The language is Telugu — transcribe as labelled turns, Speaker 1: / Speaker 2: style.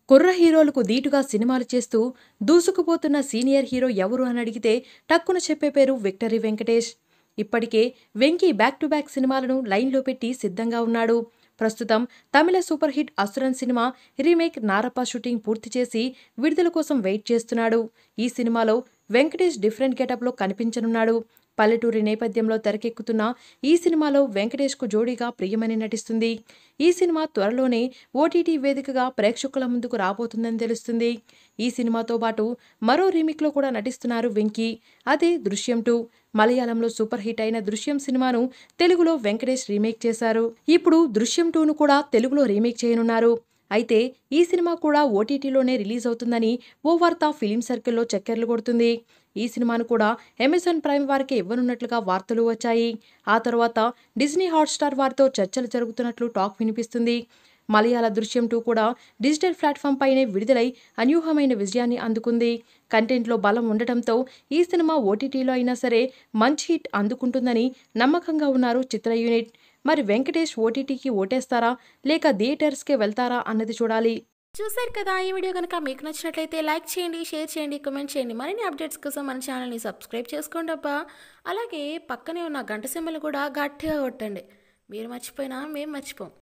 Speaker 1: కుర్ర హీరోలకు ధీటుగా సినిమాలు చేస్తూ దూసుకుపోతున్న సీనియర్ హీరో ఎవరు అని అడిగితే టక్కున చెప్పే పేరు విక్టరీ వెంకటేష్ ఇప్పటికే వెంకీ బ్యాక్ టు బ్యాక్ సినిమాలను లైన్లో పెట్టి సిద్ధంగా ఉన్నాడు ప్రస్తుతం Tamil super hit Asuran cinema remake Narappa shooting పూర్తి చేసి విడుదల కోసం వెయిట్ చేస్తున్నాడు ఈ సినిమాలో వెంకటేష్ డిఫరెంట్ గెటప్లో కనిపించనున్నాడు పల్లెటూరి నేపథ్యంలో తెరకెక్కుతున్న ఈ సినిమాలో వెంకటేష్కు జోడీగా ప్రియమని నటిస్తుంది ఈ సినిమా త్వరలోనే ఓటీటీ వేదికగా ప్రేక్షకుల ముందుకు రాబోతుందని తెలుస్తుంది ఈ సినిమాతో పాటు మరో రీమిక్లో కూడా నటిస్తున్నారు వెంకీ అదే దృశ్యం టూ మలయాళంలో సూపర్ హిట్ అయిన దృశ్యం సినిమాను తెలుగులో వెంకటేష్ రీమేక్ చేశారు ఇప్పుడు దృశ్యం టూను కూడా తెలుగులో రీమేక్ చేయనున్నారు అయితే ఈ సినిమా కూడా ఓటీటీలోనే రిలీజ్ అవుతుందని ఓ వార్త ఫిలిం సర్కిల్లో చక్కర్లు కొడుతుంది ఈ సినిమాను కూడా అమెజాన్ ప్రైమ్ వారికి ఇవ్వనున్నట్లుగా వార్తలు వచ్చాయి ఆ తర్వాత డిజ్నీ హాట్స్టార్ వారితో చర్చలు జరుగుతున్నట్లు టాక్ వినిపిస్తుంది మలయాళ దృశ్యం టూ కూడా డిజిటల్ ప్లాట్ఫామ్ పైనే విడుదలై అనూహ్యమైన విజయాన్ని అందుకుంది కంటెంట్లో బలం ఉండటంతో ఈ సినిమా ఓటీటీలో అయినా సరే మంచి హిట్ అందుకుంటుందని నమ్మకంగా ఉన్నారు చిత్ర యూనిట్ మరి వెంకటేష్ ఓటీటీకి ఓటేస్తారా లేక థియేటర్స్కే వెళ్తారా అన్నది చూడాలి
Speaker 2: చూశారు కదా ఈ వీడియో కనుక మీకు నచ్చినట్లయితే లైక్ చేయండి షేర్ చేయండి కామెంట్ చేయండి మరిన్ని అప్డేట్స్ కోసం మన ఛానల్ని సబ్స్క్రైబ్ చేసుకోండి అబ్బా అలాగే పక్కనే ఉన్న గంట సింబల్ కూడా గట్టిగా కొట్టండి మీరు మర్చిపోయినా మేము మర్చిపోం